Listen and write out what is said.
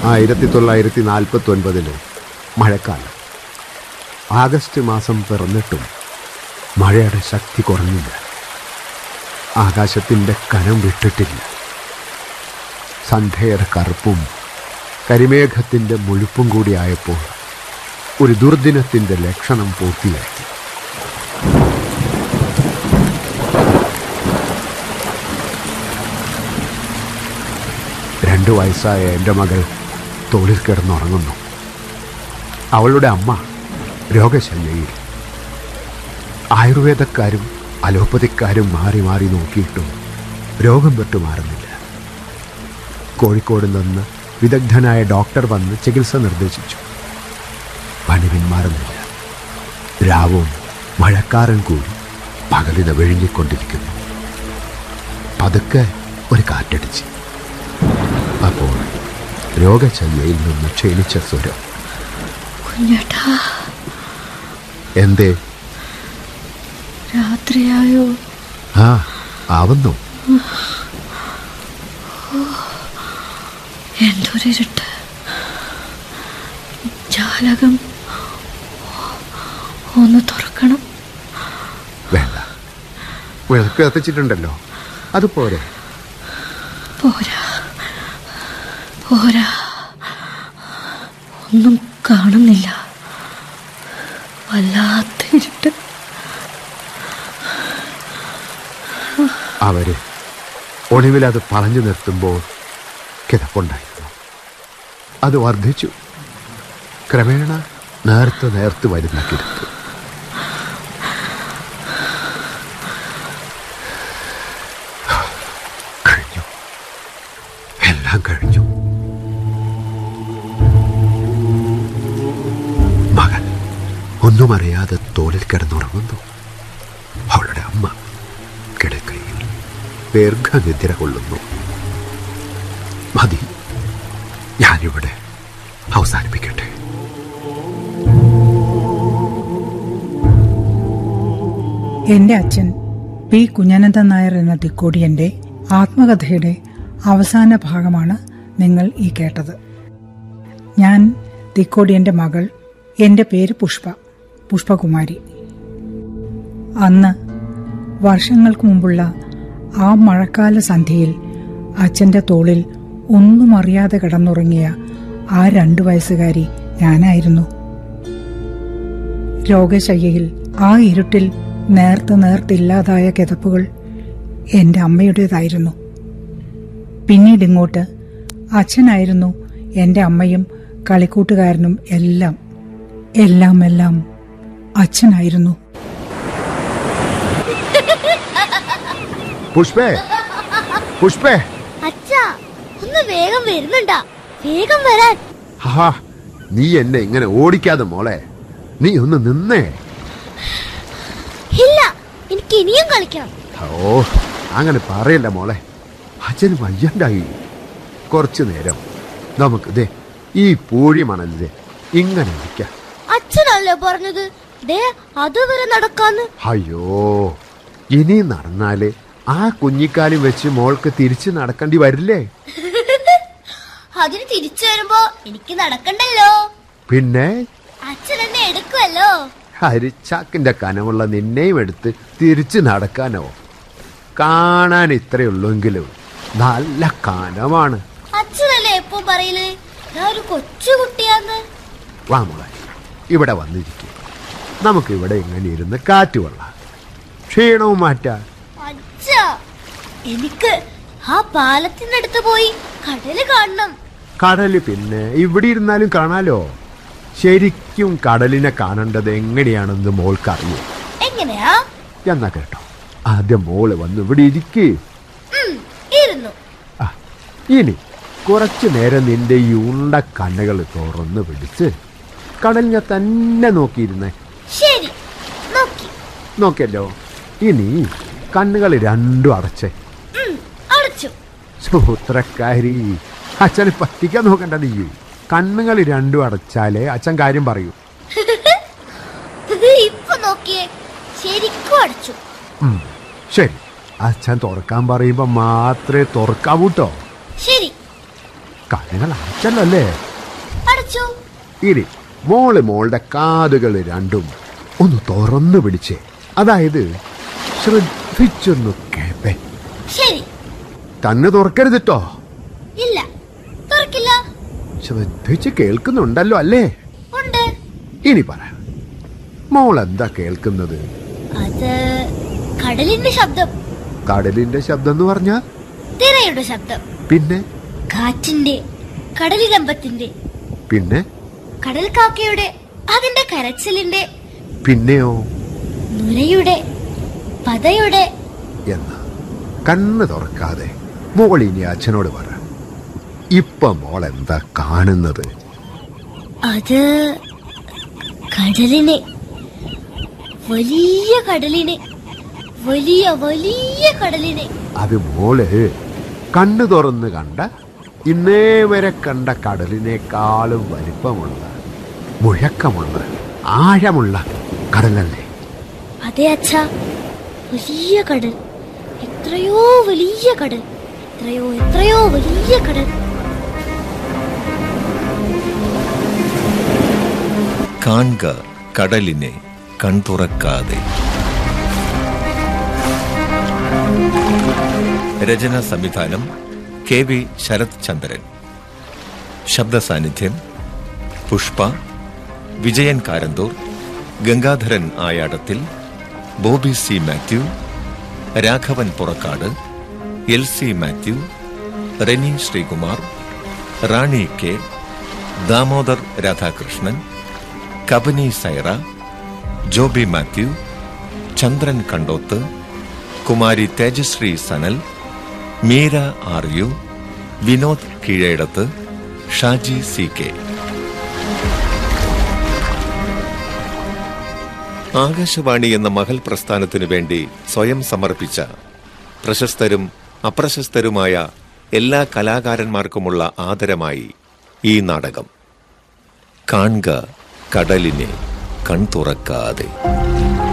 ആയിരത്തി തൊള്ളായിരത്തി നാൽപ്പത്തി ഒൻപതില് മഴക്കാലം ആഗസ്റ്റ് മാസം പിറന്നിട്ടും മഴയുടെ ശക്തി കുറഞ്ഞില്ല ആകാശത്തിൻ്റെ കനം വിട്ടിട്ടില്ല സന്ധ്യയുടെ കറുപ്പും കരിമേഘത്തിൻ്റെ മുഴുപ്പും കൂടിയായപ്പോൾ ഒരു ദുർദിനത്തിൻ്റെ ലക്ഷണം പൂർത്തിയാക്കി രണ്ടു വയസ്സായ എൻ്റെ മകൾ തോളിൽ കിടന്നുറങ്ങുന്നു അവളുടെ അമ്മ രോഗശയ്യയിൽ ആയുർവേദക്കാരും അലോപ്പതിക്കാരും മാറി മാറി നോക്കിയിട്ടും രോഗം വിട്ടു മാറുന്നില്ല കോഴിക്കോട് നിന്ന് വിദഗ്ധനായ ഡോക്ടർ വന്ന് ചികിത്സ നിർദ്ദേശിച്ചു പനി പിന്മാറുന്നില്ല രാവും മഴക്കാരൻ കൂടി പകലിന് വിഴുങ്ങിക്കൊണ്ടിരിക്കുന്നു പതുക്കെ ഒരു കാറ്റടിച്ച് അപ്പോൾ രോഗശയ്യയിൽ നിന്ന് ക്ഷീണിച്ച സ്വരം കുഞ്ഞേട്ടാ എന്തേ രാത്രിയായോ ആ ആവുന്നു എന്തൊരിരുട്ട് ജാലകം ഒന്ന് തുറക്കണം വേണ്ട വിളക്ക് കത്തിച്ചിട്ടുണ്ടല്ലോ അത് പോരെ പോരാ പോരാ ഒന്നും കാണുന്നില്ല വല്ലാത്ത ഇരുട്ട് അവര് ഒടുവിൽ അത് പറഞ്ഞു നിർത്തുമ്പോൾ കിതപ്പുണ്ടായിരുന്നു അത് വർദ്ധിച്ചു ക്രമേണ നേർത്ത് നേർത്ത് വരുന്ന കിടപ്പ് കഴിഞ്ഞു എല്ലാം കഴിഞ്ഞു മകൻ ഒന്നും അറിയാതെ തോളിൽ കിടന്നുറങ്ങുന്നു അവളുടെ അമ്മ കിടക്കയിൽ ദീർഘനിദ്ര കൊള്ളുന്നു മതി ഞാനിവിടെ അവസാനിപ്പിക്കട്ടെ എന്റെ അച്ഛൻ പി കുഞ്ഞനന്ദൻ നായർ എന്ന തിക്കോടിയന്റെ ആത്മകഥയുടെ അവസാന ഭാഗമാണ് നിങ്ങൾ ഈ കേട്ടത് ഞാൻ തിക്കോടിയന്റെ മകൾ എന്റെ പേര് പുഷ്പ പുഷ്പകുമാരി അന്ന് വർഷങ്ങൾക്ക് മുമ്പുള്ള ആ മഴക്കാല സന്ധ്യയിൽ അച്ഛന്റെ തോളിൽ ഒന്നും അറിയാതെ കിടന്നുറങ്ങിയ ആ രണ്ടു വയസ്സുകാരി ഞാനായിരുന്നു രോഗശയ്യയിൽ ആ ഇരുട്ടിൽ നേർത്ത് നേർത്തില്ലാതായ കിതപ്പുകൾ എന്റെ അമ്മയുടേതായിരുന്നു പിന്നീട് ഇങ്ങോട്ട് അച്ഛനായിരുന്നു എന്റെ അമ്മയും കളിക്കൂട്ടുകാരനും എല്ലാം എല്ലാം എല്ലാം അച്ഛനായിരുന്നു പുഷ്പേ പുഷ്പേ അച്ഛാ ഒന്ന് വേഗം വരുന്നുണ്ടാ വേഗം വരാൻ ഹാ നീ എന്നെ ഇങ്ങനെ ഓടിക്കാതെ മോളെ നീ ഒന്ന് നിന്നേ ഇല്ല എനിക്ക് ഇനിയും കളിക്കണം ഓ അങ്ങനെ പറയല്ല മോളെ അച്ഛന് വയ്യണ്ടായി കുറച്ചു നേരം നമുക്ക് ദേ ഈ പൂഴി മണലിതെ ഇങ്ങനെ ഇരിക്കാം അച്ഛനല്ലേ പറഞ്ഞത് ദേ അതുവരെ നടക്കാന്ന് അയ്യോ ഇനി നടന്നാല് ആ കുഞ്ഞിക്കാലും വെച്ച് മോൾക്ക് തിരിച്ച് നടക്കേണ്ടി വരില്ലേ അതിന് തിരിച്ചു വരുമ്പോ എനിക്ക് നടക്കണ്ടല്ലോ പിന്നെ അച്ഛൻ എന്നെ എടുക്കുമല്ലോ ഹരിച്ചാക്കിന്റെ കനമുള്ള നിന്നെയും എടുത്ത് തിരിച്ച് നടക്കാനോ കാണാൻ ഇത്രയുള്ളൂങ്കിലും നല്ല കനമാണ് അച്ഛനല്ലേ എപ്പോ പറയല് ഞാൻ ഒരു കൊച്ചു കുട്ടിയാന്ന് വാ മോളെ ഇവിടെ വന്നിരിക്കും നമുക്ക് ഇവിടെ ഇങ്ങനെ ഇരുന്ന് കാറ്റ് കൊള്ളാം ക്ഷീണവും മാറ്റാം അച്ഛാ എനിക്ക് ആ പാലത്തിനടുത്ത് പോയി കടല് കാണണം കടല് പിന്നെ ഇവിടെ ഇരുന്നാലും കാണാലോ ശരിക്കും കടലിനെ കാണേണ്ടത് എങ്ങനെയാണെന്ന് മോൾക്ക് അറിയൂ എങ്ങനെയാ എന്നാ കേട്ടോ ആദ്യം മോള് വന്ന് ഇവിടെ ഇരിക്കേ ഉം, ഇരുന്നു ആ, ഇനി കുറച്ചു നേരം നിന്റെ ഈ ഉണ്ട കണ്ണുകൾ തുറന്ന് പിടിച്ച് കടലിനെ തന്നെ നോക്കിയിരുന്നേ ശരി നോക്കി നോക്കിയല്ലോ ഇനി കണ്ണുകൾ രണ്ടും അടച്ചേ ഉം, അടച്ചു സൂത്രക്കാരി അച്ഛനെ പറ്റിക്കാൻ നോക്കണ്ട നീ കണ്ണുകൾ രണ്ടും അടച്ചാലേ അച്ഛൻ കാര്യം പറയൂ ഇപ്പൊ നോക്കിയേ ശരിക്കും അടച്ചു ഉം, ശരി അച്ഛൻ തുറക്കാൻ പറയുമ്പോ മാത്രമേ തുറക്കാവൂ കേട്ടോ ശരി കണ്ണുകൾ അടച്ചല്ലോ അല്ലേ അടച്ചു ഇനി മോള് മോളുടെ കാതുകൾ രണ്ടും ഒന്ന് തുറന്നു പിടിച്ചേ അതായത് ശ്രദ്ധിച്ചൊന്ന് കേപ്പേ ശരി തന്നെ തുറക്കരുതിട്ടോ ഇല്ല തുറക്കില്ല ശ്രദ്ധിച്ച് കേൾക്കുന്നുണ്ടല്ലോ അല്ലേ ഉണ്ട് ഇനി പറ മോൾ എന്താ കേൾക്കുന്നത് അത് കടലിന്റെ ശബ്ദം കടലിന്റെ ശബ്ദം എന്ന് പറഞ്ഞാ തിരയുടെ ശബ്ദം പിന്നെ കാറ്റിന്റെ കടലിരമ്പത്തിന്റെ പിന്നെ കടൽ കാക്കയുടെ അതിന്റെ കരച്ചിലിന്റെ പിന്നെയോ നുരയുടെ പതയുടെ എന്ന് കണ്ണ് തുറക്കാതെ മോൾ ഇനി അച്ഛനോട് പറ ഇപ്പൊ മോൾ എന്താ കാണുന്നത് അത് കടലിനെ വലിയ കടലിനെ വലിയ വലിയ കടലിനെ അത് മോള് കണ്ണു തുറന്ന് കണ്ട ഇന്നേ വരെ കണ്ട കടലിനേക്കാളും വലിപ്പമുള്ള മുഴക്കമുള്ള ആഴമുള്ള കടലല്ലേ അതെ അച്ഛ വലിയ കടൽ എത്രയോ വലിയ കടൽ എത്രയോ എത്രയോ വലിയ കടൽ കാൺക കടലിനെ കൺതുറക്കാതെ രചന സംവിധാനം കെ വി ശരത് ചന്ദ്രൻ ശബ്ദ സാന്നിധ്യം Pushpa Vijayan Karanthur Gangadharan Ayadathil Bobby C Mathew Raghavan Purakkad L C Mathew Reni Sreekumar Rani K Damodar Radhakrishnan Kabani Saira Joby Mathew Chandran Kandoth Kumari Thejasree Sanal Meera R U Vinod Keezhedath Shaji C K Akashvani എന്ന മഹൽ പ്രസ്ഥാനത്തിനു വേണ്ടി സ്വയം സമർപ്പിച്ച പ്രശസ്തരും അപ്രശസ്തരുമായ എല്ലാ കലാകാരന്മാർക്കുമുള്ള ആദരമായി ഈ നാടകം കാൺക കടലിനെ കൺതുറക്കാതെ